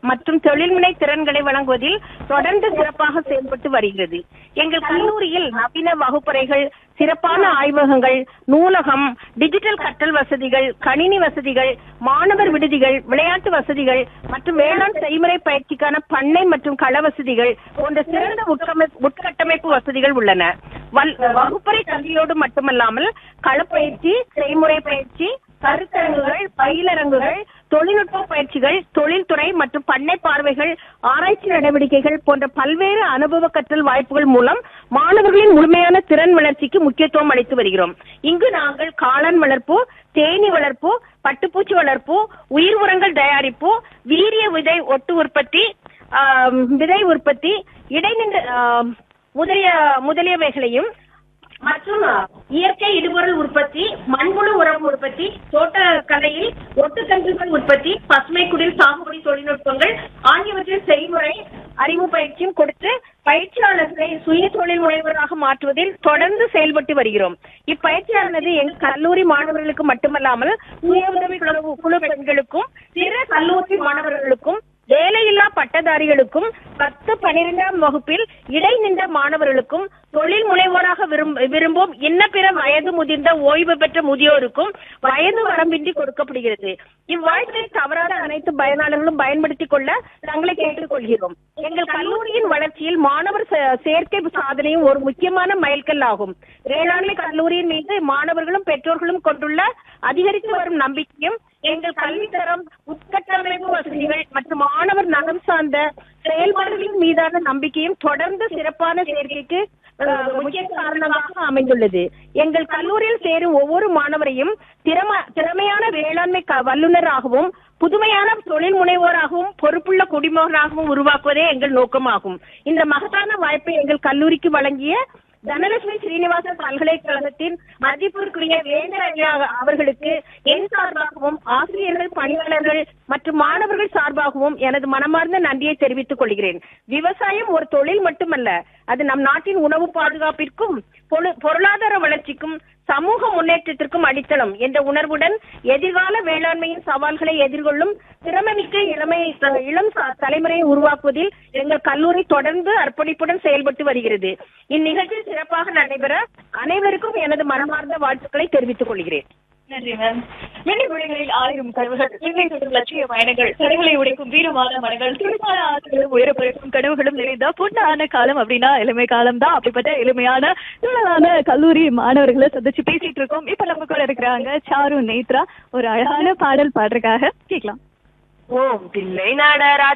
மற்றும் தொழில்முனை திறன்களை வழங்குவதில் தொடர்ந்து சிறப்பாக செயல்பட்டு வருகிறது எங்கள் கல்லூரியில் நவீன வகுப்பறைகள் சிறப்பான ஆய்வகங்கள் நூலகம் டிஜிட்டல் கற்றல் வசதிகள் கணினி வசதிகள் மாணவர் விடுதிகள் விளையாட்டு வசதிகள் மற்றும் வேளாண் செய்முறை பயிற்சிக்கான பண்ணை மற்றும் கள வசதிகள் போன்ற சிறந்த உட்கமை- உட்கட்டமைப்பு வசதிகள் உள்ளன வல்- வகுப்பறை கல்வியோடு மட்டுமல்லாமல் களப்பயிற்சி செய்முறை பயிற்சி கருத்தரங்குகள் பயிலரங்குகள் தொழில்நுட்ப பயிற்சிகள் தொழில்துறை மற்றும் பண்ணை பார்வைகள் ஆராய்ச்சி நடவடிக்கைகள் போன்ற பல்வேறு அனுபவ கற்றல் வாய்ப்புகள் மூலம் மாணவர்களின் முழுமையான திறன் வளர்ச்சிக்கு முக்கியத்துவம் அளித்து வருகிறோம் இங்கு நாங்கள் காளான் வளர்ப்பு தேனீ வளர்ப்பு பட்டுப்பூச்சி வளர்ப்பு உயிர் உரங்கள் தயாரிப்பு வீரிய விதை ஒட்டு உற்பத்தி ஆம், விதை உற்பத்தி இடைநின்ற ஆம், முதலிய முதலியவைகளையும் மற்றும் இயற்கை இடுபொருள் உற்பத்தி மண்புழு உரம் உற்பத்தி தோட்டக்கலையில் ஒட்டுக்கன்றுகள் உற்பத்தி பசுமை குடில் சாகுபடி தொழில்நுட்பங்கள் ஆகியவற்றின் செய்முறை அறிவு பயிற்சியும் கொடுத்து பயிற்சியாளர்களை சுய தொழில் முனைவராக மாற்றுவதில் தொடர்ந்து செயல்பட்டு வருகிறோம் இப்பயிற்சியானது எங்கள் கல்லூரி மாணவர்களுக்கு மட்டுமல்லாமல் சுய உதவி குழு குழு பெண்களுக்கும் பிற கல்லூரி மாணவர்களுக்கும் வேலையில்லா பட்டதாரிகளுக்கும் பத்து பனிரெண்டாம் வகுப்பில் இடைநின்ற மாணவர்களுக்கும் தொழில் முனைவோராக விரும்ப விரும்பும் இன்ன பிற வயது முதிர்ந்த ஓய்வு பெற்ற முதியோருக்கும் வயது வரம்பின்றி கொடுக்கப்படுகிறது இவ்வாய்ப்பை தவறாத அனைத்து பயனாளர்களும் பயன்படுத்திக் கொள்ள தங்களை கேட்டுக்கொள்கிறோம் எங்கள் கல்லூரியின் வளர்ச்சியில் மாணவர் சே- சேர்க்கை சாதனையும் ஒரு முக்கியமான மைல்கல் ஆகும் வேளாண்மை கல்லூரியின் மீது மாணவர்களும் பெற்றோர்களும் கொண்டுள்ள அதிகரித்து வரும் நம்பிக்கையும் எங்கள் கல்வி தரம் உட்கட்டமைப்பு வசதிகள் மற்றும் மாணவர் நலம் சார்ந்த செயல்பாடுகளின் மீதான நம்பிக்கையும் தொடர்ந்து சிறப்பான சேர்க்கைக்கு அஹ், முக்கிய காரணமாக அமைந்துள்ளது எங்கள் கல்லூரியில் சேரும் ஒவ்வொரு மாணவரையும் திறம திறமையான வேளாண்மை க- வல்லுநராகவும் புதுமையான தொழில் முனைவோராகவும் பொறுப்புள்ள குடிமகனாகவும் உருவாக்குவதே எங்கள் நோக்கமாகும் இந்த மகத்தான வாய்ப்பை எங்கள் கல்லூரிக்கு வழங்கிய தனலட்சுமி ஸ்ரீனிவாசன் பல்கலைக்கழகத்தின் மதிப்பிற்குரிய வேந்தர் ஐயா அவர்களுக்கு என் சார்பாகவும் ஆசிரியர்கள் பணியாளர்கள் மற்றும் மாணவர்கள் சார்பாகவும் எனது மனமார்ந்த நன்றியை தெரிவித்துக் கொள்கிறேன் விவசாயம் ஒரு தொழில் மட்டுமல்ல அது நம் நாட்டின் உணவு பாதுகாப்பிற்கும் பொரு- பொருளாதார வளர்ச்சிக்கும் சமூக முன்னேற்றத்திற்கும் அடித்தளம் என்ற உணர்வுடன் எதிர்கால வேளாண்மையின் சவால்களை எதிர்கொள்ளும் திறமைமிக்க இளமை இளம் ச- தலைமுறையை உருவாக்குவதில் எங்கள் கல்லூரி தொடர்ந்து அர்ப்பணிப்புடன் செயல்பட்டு வருகிறது இந்நிகழ்ச்சி சிறப்பாக நடைபெற அனைவருக்கும் எனது மனமார்ந்த வாழ்த்துக்களை தெரிவித்துக் கொள்கிறேன் நன்றி மேம் மின்னி மொழிகளில் ஆயிரம் கனவுகள் விண்ணை தொடும் லட்சிய பயணங்கள் கனவுகளை உடைக்கும் வீரமான மனங்கள் துடிப்பான ஆசைகளும் உயரப்படைக்கும் கனவுகளும் நிறைந்த பொன்னான காலம் அப்படின்னா எளிமை காலம் தான் அப்படிப்பட்ட எளிமையான துணலான கல்லூரி மாணவர்களை சந்திச்சு பேசிட்டு இருக்கோம் இப்ப நம்ம கூட இருக்கிறாங்க சாரு நேத்ரா ஒரு அழகான பாடல் பாடுறதுக்காக கேட்கலாம் ஓம் தில்லை நாடரா